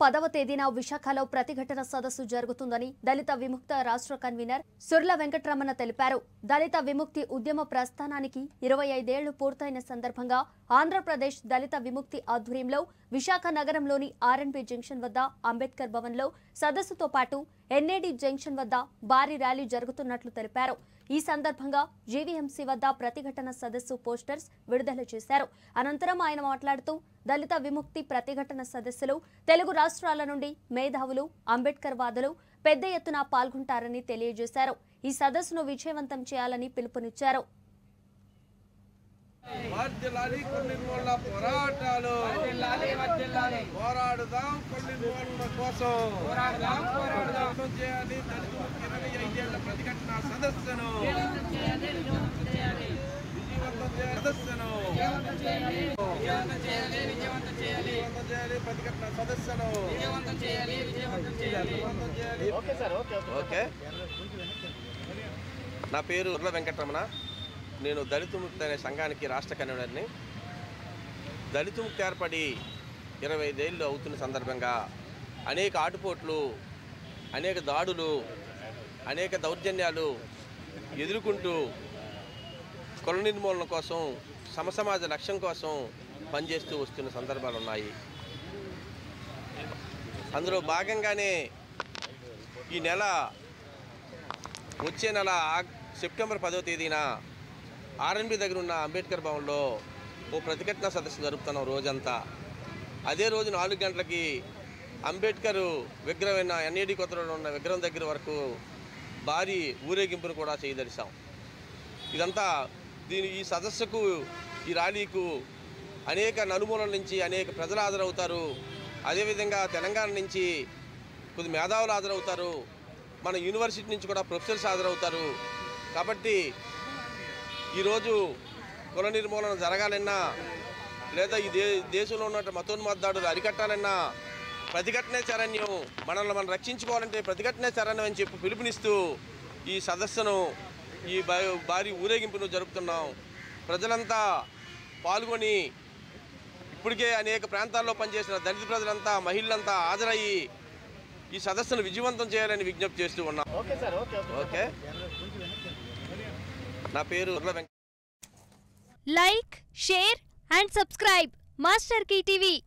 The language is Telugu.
పదవ తేదీన విశాఖలో ప్రతిఘటన సదస్సు జరుగుతుందని దళిత విముక్త రాష్ట్ర కన్వీనర్ సుర్ల వెంకటరమణ తెలిపారు దళిత విముక్తి ఉద్యమ ప్రస్థానానికి ఇరవై ఐదేళ్లు పూర్తయిన సందర్భంగా ఆంధ్రప్రదేశ్ దళిత విముక్తి ఆధ్వర్యంలో విశాఖ నగరంలోని ఆర్ఎన్బి జంక్షన్ వద్ద అంబేద్కర్ భవన్లో సదస్సుతో పాటు ఎన్ఏడి జంక్షన్ వద్ద భారీ ర్యాలీ జరుగుతున్నట్లు తెలిపారు ఈ సందర్భంగా జీవీఎంసీ వద్ద ప్రతిఘటన సదస్సు పోస్టర్స్ విడుదల చేశారు అనంతరం ఆయన మాట్లాడుతూ దళిత విముక్తి ప్రతిఘటన సదస్సులో తెలుగు రాష్ట్రాల నుండి మేధావులు అంబేద్కర్ వాదులు పెద్ద ఎత్తున పాల్గొంటారని తెలియజేశారు ఈ సదస్సును విజయవంతం చేయాలని పిలుపునిచ్చారు వర్ధిల్లాలి కొన్ని నిర్మూలన పోరాటాలు పోరాడుదాం కొన్ని నిర్మూలన కోసం పోరాడుదాం చేయాలి దళిత ముక్తి ఇరవై ఐదేళ్ల ప్రతిఘటన సదస్సును విజయవంతం చేయాలి సదస్సును విజయవంతం చేయాలి ప్రతిఘటన సదస్సును విజయవంతం చేయాలి ఓకే నా పేరు ఉర్ల వెంకటరమణ నేను దళిత ముక్తి అనే సంఘానికి రాష్ట్ర కన్వీనర్ని దళిత ముక్తి ఏర్పడి ఇరవై ఐదేళ్ళు అవుతున్న సందర్భంగా అనేక ఆటుపోట్లు అనేక దాడులు అనేక దౌర్జన్యాలు ఎదుర్కొంటూ కుల నిర్మూలన కోసం సమసమాజ లక్ష్యం కోసం పనిచేస్తూ వస్తున్న సందర్భాలు ఉన్నాయి అందులో భాగంగానే ఈ నెల వచ్చే నెల ఆగ్- సెప్టెంబర్ పదో తేదీన ఆర్ఎన్బి దగ్గర ఉన్న అంబేద్కర్ భవన్లో ఓ ప్రతిఘటన సదస్సు జరుపుతున్నాం రోజంతా అదే రోజు నాలుగు గంటలకి అంబేద్కర్ విగ్రహమైన ఎన్ఏడి కొత్తలో ఉన్న విగ్రహం దగ్గర వరకు భారీ ఊరేగింపును కూడా చేయదలిసాం ఇదంతా దీని ఈ సదస్సుకు ఈ ర్యాలీకు అనేక నలుమూలల నుంచి అనేక ప్రజలు హాజరవుతారు అదేవిధంగా తెలంగాణ నుంచి కొద్ది మేధావులు హాజరవుతారు మన యూనివర్సిటీ నుంచి కూడా ప్రొఫెసర్స్ హాజరవుతారు కాబట్టి ఈరోజు కుల నిర్మూలన జరగాలన్నా లేదా ఈ దే దేశంలో ఉన్న మతోన్మద్దాడులు అరికట్టాలన్నా ప్రతిఘటనే చరణ్యం మనల్ని మనం రక్షించుకోవాలంటే ప్రతిఘటనే చరణ్యం అని చెప్పి పిలుపునిస్తూ ఈ సదస్సును ఈ భా- భారీ ఊరేగింపును జరుపుతున్నాం ప్రజలంతా పాల్గొని ఇప్పటికే అనేక ప్రాంతాల్లో పనిచేసిన దళిత ప్రజలంతా మహిళలంతా హాజరయ్యి ఈ సదస్సును విజయవంతం చేయాలని విజ్ఞప్తి చేస్తూ ఉన్నాం ఓకే నా పేరు Urla Venkata like share and subscribe master TV